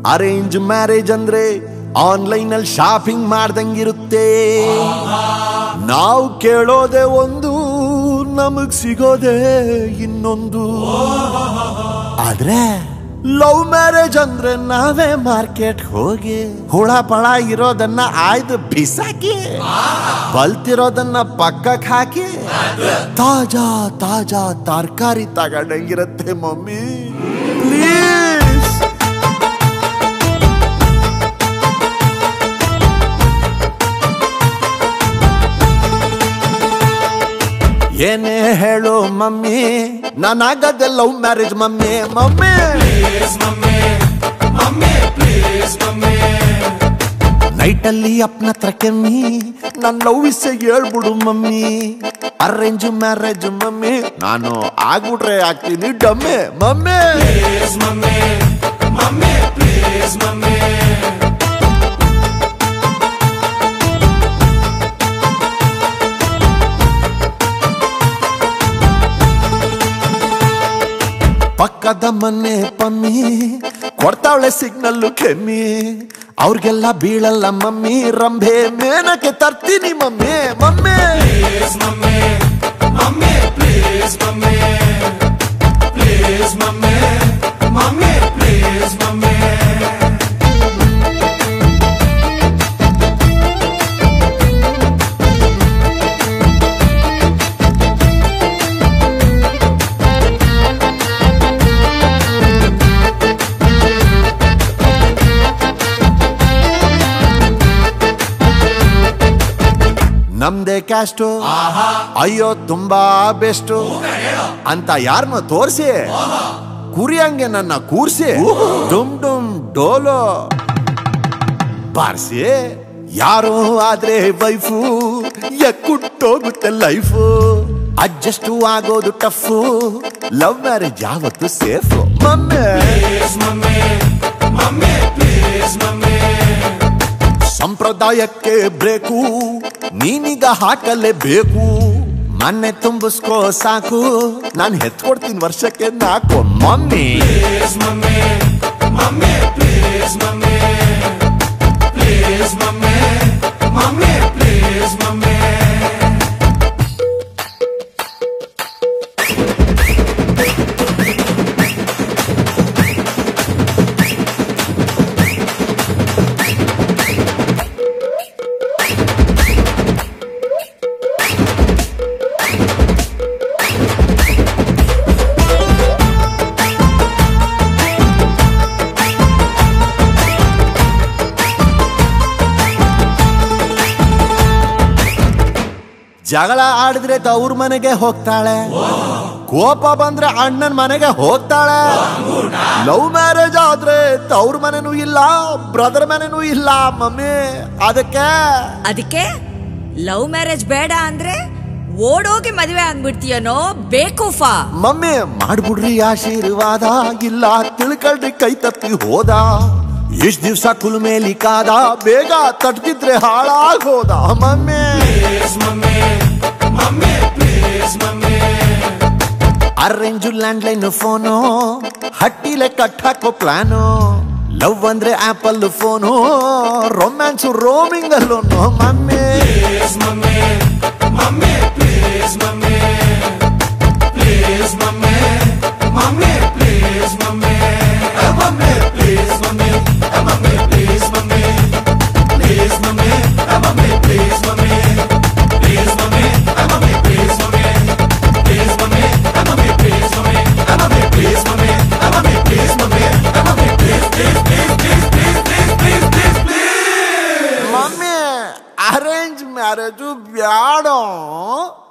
arrange marriage ಅಂದ್ರೆ online ಅಲ್ಲಿ shopping ಮಾಡ್ದಂಗಿರುತ್ತೆ ನಾವು ಕೇಳೋದೇ ಒಂದು ನಮಗ್ ಸಿಗೋದೇ ಇನ್ನೊಂದು ಆದ್ರೆ ಲವ್ ಮ್ಯಾರೇಜ್ ಅಂದ್ರೆ ನಾವೇ ಮಾರ್ಕೆಟ್ ಹೋಗಿ ಹುಳ ಪಳ ಇರೋದನ್ನ ಆಯ್ದು ಬಿಸಾಕಿ ಬಲ್ತಿರೋದನ್ನ ಪಕ್ಕಕ್ ಹಾಕಿ ತಾಜಾ ತಾಜಾ ತರಕಾರಿ ತಗೊಂಡಂಗಿರತ್ತೆ ಮಮ್ಮಿ ಪ್ಲೀಸ್ ಏನೇ ಹೇಳು ಮಮ್ಮಿ ನಾನಾಗದೆ love marriage mummy mummy night ಅಲ್ಲಿ ಅಪ್ನ ಹತ್ರ ಕೆಮ್ಮಿ ನನ್ ಲವ್ ವಿಷಯ ಹೇಳ್ಬಿಡು ಮಮ್ಮಿ ಅರೇಂಜ್ ಮ್ಯಾರೇಜ್ ಮಮ್ಮಿ ನಾನು ಆಗ್ಬಿಟ್ರೆ ಆಗ್ತೀನಿ ಡಮ್ಮಿ ಮಮ್ಮಿ ಪಕ್ಕದ ಮನೆ ಪಮ್ಮಿ ಕೊಡ್ತಾವಳೆ ಸಿಗ್ನಲ್ಲು ಕೆಮ್ಮಿ ಅವ್ರಿಗೆಲ್ಲ ಬೀಳಲ್ಲ ಮಮ್ಮಿ ರಂಭೆ ಮೇನಕ್ಕೆ ತರ್ತೀನಿ ಮಮ್ಮಿ ಮಮ್ಮಿ ನಮ್ದೇ ಕ್ಯಾಸ್ಟು ಅಯ್ಯೋ ತುಂಬಾ ಬೆಸ್ಟು ಅಂತ ಯಾರನ್ನ ತೋರಿಸಿ ಕುರಿಯಂಗೆ ನನ್ನ ಕೂರ್ಸಿ ಡುಮ್ ಡುಮ್ ಡೋಲೋ ಬಾರ್ಸಿ ಯಾರೋ ಆದ್ರೆ ವೈಫು ಎಕ್ಕುಟ್ಟೋಗುತ್ತೆ ಲೈಫು ಅಡ್ಜಸ್ಟ್ ಆಗೋದು ಟಫು ಲವ್ ಮ್ಯಾರೇಜ್ ಯಾವತ್ತು ಸೇಫ್ ಮಮ್ಮಿ ಸಂಪ್ರದಾಯಕ್ಕೆ ಬ್ರೇಕು ನೀನೀಗ ಹಾಕಲೇಬೇಕು ಮನೆ ತುಂಬಿಸ್ಕೋ ಸಾಕು ನಾನು ಹೆತ್ಕೊಡ್ತೀನಿ ವರ್ಷಕ್ಕೆ ನಾಲ್ಕು ಮಮ್ಮಿ ಜಗಳ ಆಡಿದ್ರೆ ತವ್ರ ಮನೆಗೆ ಹೋಗ್ತಾಳೆ ಕೋಪ ಬಂದ್ರೆ ಅಣ್ಣನ ಮನೆಗೆ ಹೋಗ್ತಾಳೆ ಲವ್ ಮ್ಯಾರೇಜ್ ಆದ್ರೆ ತವ್ರ ಮನೆನೂ ಇಲ್ಲ ಬ್ರದರ್ ಮನೆನೂ ಇಲ್ಲ ಮಮ್ಮಿ ಅದಕ್ಕೆ ಅದಕ್ಕೆ ಲವ್ ಮ್ಯಾರೇಜ್ ಬೇಡ ಅಂದ್ರೆ ಓಡೋಗಿ ಮದುವೆ ಆಗ್ಬಿಡ್ತೀಯನೋ ಬೇಕೂಫಾ ಮಮ್ಮಿ ಮಾಡ್ಬಿಡ್ರಿ ಆಶೀರ್ವಾದ ಇಲ್ಲ ತಿಳ್ಕೊಳ್ರಿ ಕೈ ತಪ್ಪಿ ಹೋದ ಇಷ್ಟ ದಿವ್ಸ ಕುಲ್ಮೇಲಿ ಕಾದ ಬೇಗ ತಟ್ತಿದ್ರೆ ಹಾಳಾಗೋದ ಮಮ್ಮಿ ಅರೇಂಜು ಲ್ಯಾಂಡ್ಲೈನ್ ಫೋನು ಹಟ್ಟಿಲೆ ಕಟ್ ಹಾಕೋ ಪ್ಲಾನು ಲವ್ ಅಂದ್ರೆ ಆಪಲ್ ಫೋನು ರೊಮ್ಯಾನ್ಸು ರೋಮಿಂಗ್ ಅಲ್ಲೋನು ಮಮ್ಮಿ ಮಮ್ಮಿ ಅರೇಂಜ್ ಮ್ಯಾರೇಜು ಬ್ಯಾಡ